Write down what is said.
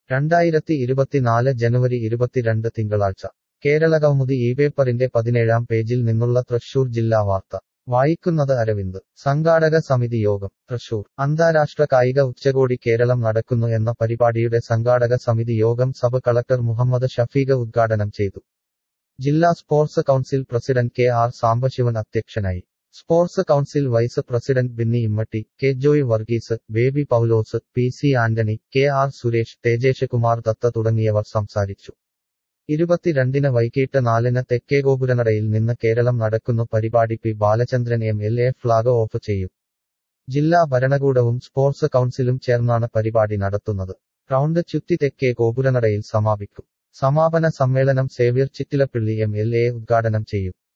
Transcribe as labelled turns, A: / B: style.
A: രണ്ടായിരത്തി ഇരുപത്തിനാല് ജനുവരി ഇരുപത്തിരണ്ട് തിങ്കളാഴ്ച കേരള കൗമുദി ഈ പേപ്പറിന്റെ പതിനേഴാം പേജിൽ നിന്നുള്ള തൃശൂർ ജില്ലാ വാർത്ത വായിക്കുന്നത് അരവിന്ദ് സംഘാടക സമിതി യോഗം തൃശൂർ അന്താരാഷ്ട്ര കായിക ഉച്ചകോടി കേരളം നടക്കുന്നു എന്ന പരിപാടിയുടെ സംഘാടക സമിതി യോഗം സബ് കളക്ടർ മുഹമ്മദ് ഷഫീഖ് ഉദ്ഘാടനം ചെയ്തു ജില്ലാ sports council president K R Sambasivan അധ്യക്ഷനായി sports council vice president Binni Immatty K Joy Varghese Baby Paulose P C Antony K R Suresh Thejesh Kumar Datta തുടങ്ങിയവർ സംസാരിച്ചു ഇരുപത്തിരണ്ടിന് വൈകിട്ട് നാലിന് തെക്കേഗോപുരനടയിൽ നിന്ന് കേരളം നടക്കുന്നു പരിപാടി P Balachandran M L A flag off ചെയ്യും ജില്ലാ ഭരണകൂടവും സ്പോർട്സ് കൗൺസിലും ചേർന്നാണ് പരിപാടി നടത്തുന്നത് റൗണ്ട് ചുറ്റി തെക്കേ ഗോപുരനടയിൽ സമാപിക്കും സമാപന സമ്മേളനം Xavier Chittilappilly M L A ഉദ്ഘാടനം ചെയ്യും